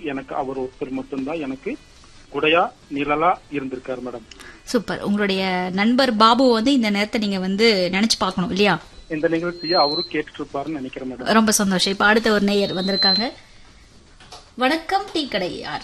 எனக்கு அவர் ஒருத்தர் மட்டும்தான் எனக்கு குடையா நிழலா இருந்திருக்காரு மேடம் சூப்பர் உங்களுடைய நண்பர் பாபு வந்து இந்த நேரத்தை நீங்க வந்து நினைச்சு பார்க்கணும் இல்லையா இந்த நிகழ்ச்சியை அவரும் கேட்டுட்டு இருப்பாருன்னு நினைக்கிறேன் மேடம் ரொம்ப சந்தோஷம் இப்ப அடுத்த ஒரு நேயர் வந்திருக்காங்க வணக்கம் டீ கடை யார்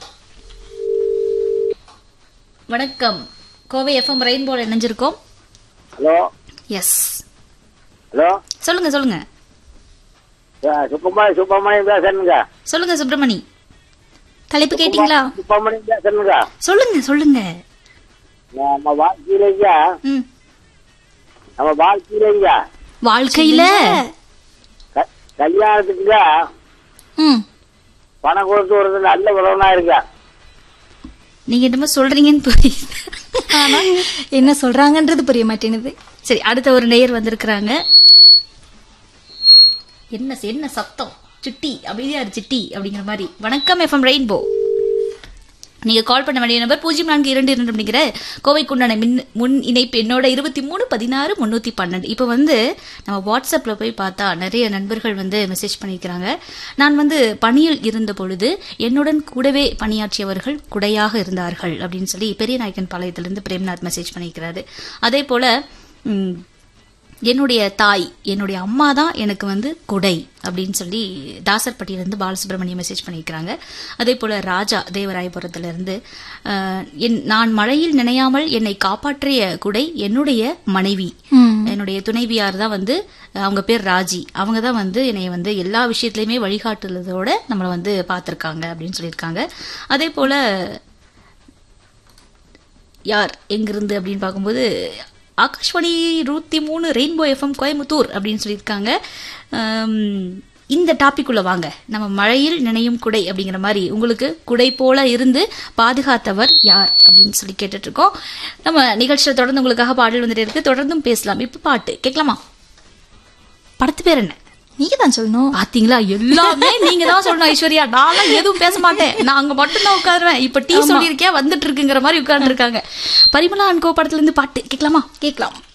வணக்கம் கோவை எஃப்எம் ரெயின்போல இணைஞ்சிருக்கோம் ஹலோ எஸ் ஹலோ சொல்லுங்க சொல்லுங்க சுப்பமணி சுப்பமணி பேசணுங்க சொல்லுங்க சுப்பிரமணி தலைப்பு கேட்டீங்களா சுப்பமணி பேசணுங்க சொல்லுங்க சொல்லுங்க நம்ம வாழ்க்கையிலங்க ம் நம்ம வாழ்க்கையிலங்க வாழ்க்கையில க- கல்யாணத்துக்குங்க ம் பணம் கொடுத்து ஒரு நல்ல உறவனா இருக்க நீங்க என்னமோ சொல்றீங்கன்னு புரியுது ஆனா என்ன சொல்றாங்கன்றது புரிய மாட்டேங்குது சரி அடுத்த ஒரு நேயர் வந்திருக்கிறாங்க என்ன என்ன சத்தம் சிட்டி அமைதியா இரு சிட்டி அப்படிங்கிற மாதிரி வணக்கம் எஃப்எம் ரெயின்போ நீங்க கால் பண்ண வேண்டிய நம்பர் பூஜ்ஜியம் நான்கு இரண்டு இரண்டு அப்படிங்கிற கோவைக்குண்டான மின் முன் இணைப்பு என்னோட இருபத்தி மூணு பதினாறு முன்னூத்தி பன்னெண்டு இப்போ வந்து நம்ம வாட்ஸ்அப்ல போய் பார்த்தா நிறைய நண்பர்கள் வந்து மெசேஜ் பண்ணியிருக்கிறாங்க நான் வந்து பணியில் இருந்த பொழுது என்னுடன் கூடவே பணியாற்றியவர்கள் குடையாக இருந்தார்கள் அப்படின்னு சொல்லி பெரிய நாயக்கன் பாளையத்திலிருந்து பிரேம்நாத் மெசேஜ் பண்ணியிருக்கிறாரு அதே போல ம், என்னுடைய தாய் என்னுடைய அம்மா தான் எனக்கு வந்து குடை அப்படின்னு சொல்லி தாசர்பட்டியிலிருந்து பாலசுப்ரமணியம் மெசேஜ் பண்ணியிருக்கிறாங்க அதே போல ராஜா தேவராயபுரத்திலிருந்து அஹ், என் நான் மழையில் நினையாமல் என்னை காப்பாற்றிய குடை என்னுடைய மனைவி என்னுடைய துணைவியார் தான் வந்து அவங்க பேர் ராஜி அவங்க தான் வந்து என்னை வந்து எல்லா விஷயத்துலயுமே வழிகாட்டுறதோட நம்மளை வந்து பார்த்துருக்காங்க அப்படின்னு சொல்லியிருக்காங்க அதே போல யார் எங்கிருந்து அப்படின்னு பார்க்கும்போது ஆகாஷ்வாணி நூற்றி மூணு ரெயின்போ எஃப்எம் கோயம்புத்தூர் அப்படின்னு சொல்லியிருக்காங்க ஆம், இந்த டாபிக் உள்ள வாங்க நம்ம மழையில் நினையும் குடை அப்படிங்கிற மாதிரி உங்களுக்கு குடை போல இருந்து பாதுகாத்தவர் யார் அப்படின்னு சொல்லி கேட்டுட்டு இருக்கோம் நம்ம நிகழ்ச்சியில் தொடர்ந்து உங்களுக்காக பாடல் வந்துட்டு இருக்கு தொடர்ந்தும் பேசலாம் இப்ப பாட்டு கேட்கலாமா படத்து பேர் என்ன நீங்க தான் சொல்லணும் பாத்தீங்களா எல்லாமே நீங்க தான் சொல்லணும் ஐஸ்வர்யா நான்லாம் எதுவும் பேச மாட்டேன் நான் அங்க மட்டும் தான் உட்காருவேன் இப்ப டீ சொல்லியிருக்கேன் வந்துட்டு இருக்குங்கிற மாதிரி உட்கார்ந்து இருக்காங்க பரிமளா அன்கோ படத்துல இருந்து பாட்டு கேட்கலாமா கேட்கலாம்